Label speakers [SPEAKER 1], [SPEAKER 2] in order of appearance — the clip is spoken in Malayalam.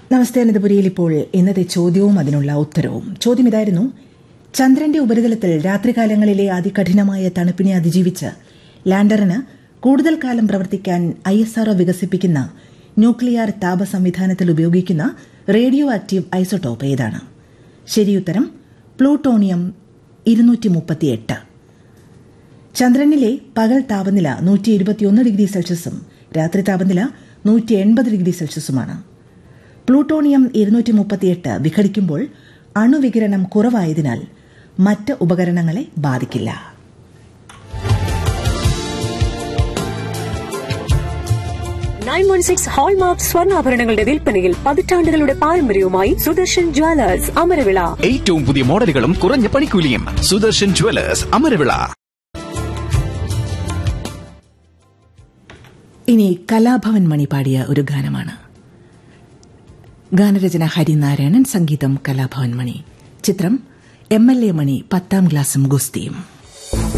[SPEAKER 1] നമസ്തേ അനന്തപുരിയിൽ ഇപ്പോൾ ഇന്നത്തെ ചോദ്യവും അതിനുള്ള ഉത്തരവും ചോദ്യം ഇതായിരുന്നു ചന്ദ്രന്റെ ഉപരിതലത്തിൽ രാത്രികാലങ്ങളിലെ അതികഠിനമായ തണുപ്പിനെ അതിജീവിച്ച് ലാൻഡറിന് കൂടുതൽ കാലം പ്രവർത്തിക്കാൻ ഐ എസ് ആർഒ വികസിപ്പിക്കുന്ന ന്യൂക്ലിയർ താപ സംവിധാനത്തിൽ ഉപയോഗിക്കുന്ന റേഡിയോ ആക്റ്റീവ് ഐസോട്ടോപ്പ് ഏതാണ് ശരിയുത്തരം പ്ലൂട്ടോണിയം ഇരുന്നൂറ്റി മുപ്പത്തിയെട്ട് ചന്ദ്രനിലെ പകൽ താപനില നൂറ്റി ഇരുപത്തിയൊന്ന് ഡിഗ്രി സെൽഷ്യസും രാത്രി താപനില നൂറ്റി എൺപത് ഡിഗ്രി സെൽഷ്യസുമാണ് പ്ലൂട്ടോണിയം ഇരുന്നൂറ്റി മുപ്പത്തിയെട്ട് വിഘടിക്കുമ്പോൾ അണുവികിരണം കുറവായതിനാൽ മറ്റ് ഉപകരണങ്ങളെ ബാധിക്കില്ല
[SPEAKER 2] നയൻ വൺ സിക്സ് ഹോൾമാർക്ക് സ്വർണ്ണാഭരണങ്ങളുടെ വിൽപ്പനയിൽ പതിറ്റാണ്ടുകളുടെ പാരമ്പര്യവുമായി സുദർശൻ ജ്വല്ലേഴ്സ് അമരവിള
[SPEAKER 3] ഏറ്റവും പുതിയ മോഡലുകളും കുറഞ്ഞ പണിക്കൂലിയും സുദർശൻ ജുവലേഴ്സ് അമരവിള
[SPEAKER 1] ഇനി കലാഭവൻ മണി പാടിയ ഒരു ഗാനമാണ് ഗാനരചന ഹരിനാരായണൻ സംഗീതം കലാഭവൻ മണി ചിത്രം എം എൽ എ മണി പത്താം ക്ലാസ്സും ഗുസ്തിയും